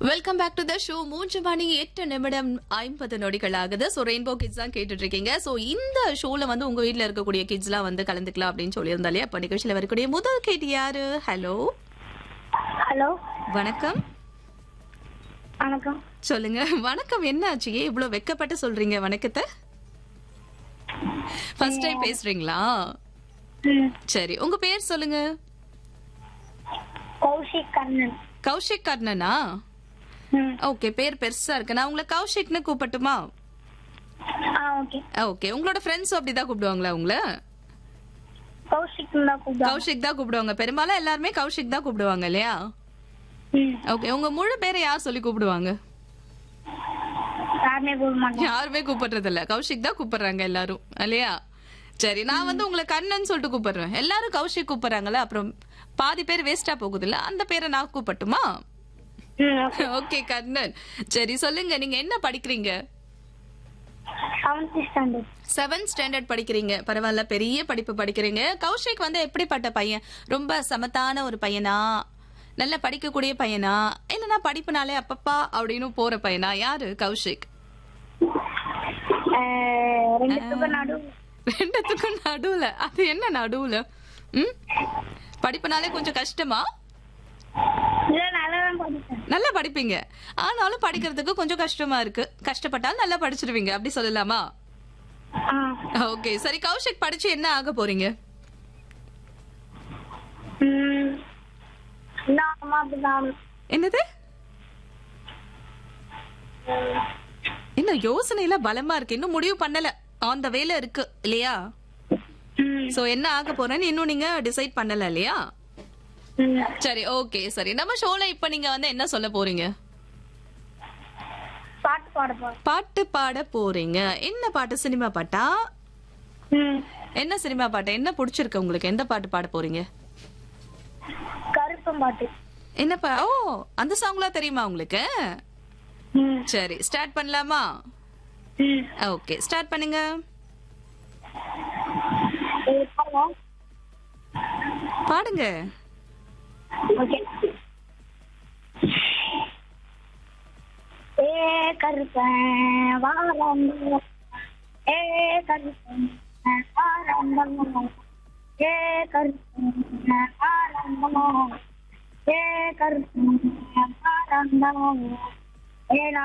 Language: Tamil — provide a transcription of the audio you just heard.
welcome back to the show மூன்று மணி எட்டு நிமிடம் ஐம்பது நொடிகள் ஆகுது ஸோ ரெயின்போ கிட்ஸ் தான் கேட்டுட்டு இருக்கீங்க ஸோ இந்த ஷோல வந்து உங்க வீட்ல இருக்கக்கூடிய கிட்ஸ்லாம் வந்து கலந்துக்கலாம் அப்படின்னு சொல்லியிருந்தா இல்லையா இப்போ நிகழ்ச்சியில் வரக்கூடிய முதல் கேட் யாரு ஹலோ ஹலோ வணக்கம் வணக்கம் சொல்லுங்க வணக்கம் என்னாச்சு ஏன் இவ்வளவு வெக்கப்பட்டு சொல்றீங்க வணக்கத்தை ஃபர்ஸ்ட் டைம் பேசுறீங்களா ம் சரி உங்க பேர் சொல்லுங்க கௌஷிக் கண்ணன் கௌஷிக் கர்ணனா ம் ஓகே பேர் பெருசா இருக்கு நான் உங்களை கௌஷிக்னு கூப்பிட்டுமா ஆ ஓகே ஓகே உங்களோட ஃப்ரெண்ட்ஸும் அப்படிதான் கூப்பிடுவாங்களா உங்களை கௌஷிக் தான் கூப்பிடுவாங்க கௌஷிக் தான் கூப்பிடுவாங்க பெரும்பாலும் எல்லாருமே கௌஷிக் தான் கூப்பிடுவாங்க இல்லையா ம் ஓகே உங்க முழு பேரை யார் சொல்லி கூப்பிடுவாங்க யாருமே கூப்பிட மாட்டேன் யாருமே கூப்பிடுறது இல்ல கௌஷிக் தான் கூப்பிடுறாங்க எல்லாரும் இல்லையா சரி நான் வந்து உங்களை கண்ணன் சொல்லிட்டு கூப்பிடுறேன் எல்லாரும் கௌஷிக் கூப்பிடுறாங்கல்ல அப்புறம் பாதி பேர் வேஸ்டா போகுது இல்ல அந்த பேரை நான் கூப்பிட்டுமா ம் ஓகே ஓகே கண்ணன் சரி சொல்லுங்க நீங்க என்ன படிக்கிறீங்க செவன்த் ஸ்டாண்டர்ட் செவன்த் ஸ்டாண்டர்ட் படிக்கிறீங்க பரவாயில்ல பெரிய படிப்பு படிக்கிறீங்க கௌஷிக் வந்து எப்படிப்பட்ட பையன் ரொம்ப சமத்தான ஒரு பையனா நல்ல படிக்கக்கூடிய பையனா இல்லைன்னா படிப்புனாலே அப்பப்பா அப்படின்னு போற பையனா யாரு கௌஷிக் ரெண்டுத்துக்கும் நடு ரெண்டுத்துக்கும் நடுவுல அது என்ன நடுவுல ம் படிப்புனாலே கொஞ்சம் கஷ்டமா இல்ல நல்லா தான் படிப்பேன் நல்லா படிப்பீங்க ஆனாலும் படிக்கிறதுக்கு கொஞ்சம் கஷ்டமா இருக்கு கஷ்டப்பட்டாலும் நல்லா படிச்சிருவீங்க அப்படி சொல்லலாமா ஆ ஓகே சரி கௌஷிக் படிச்சு என்ன ஆக போறீங்க ம் நான் அம்மா அப்படிதான் என்னது இன்னும் யோசனை எல்லாம் பலமா இருக்கு இன்னும் முடிவு பண்ணல ஆன் த வேல இருக்கு இல்லையா ம் சோ என்ன ஆக போறேன்னு இன்னும் நீங்க டிசைட் பண்ணல இல்லையா ம் சரி ஓகே சரி நம்ம ஷோல இப்ப நீங்க வந்து என்ன சொல்ல போறீங்க பாட்டு பாட போறேன் பாட்டு பாட போறீங்க என்ன பாட்டு சினிமா பாட்டா ம் என்ன சினிமா பாட்டு என்ன பிடிச்சிருக்கு உங்களுக்கு எந்த பாட்டு பாட போறீங்க கருப்பம் பாட்டு என்ன பா ஓ அந்த சாங்லாம் தெரியுமா உங்களுக்கு ம் சரி ஸ்டார்ட் பண்ணலாமா ம் ஓகே ஸ்டார்ட் பண்ணுங்க இது பாருங்க பாடுங்க ஓகே ஏ கருப்பன் வாரந்தம் ஏ கருப்பன் வாரந்தம் ஏ கருப்பன் வாரந்தம் ஏ கருப்பன் வாரந்தம் ஏ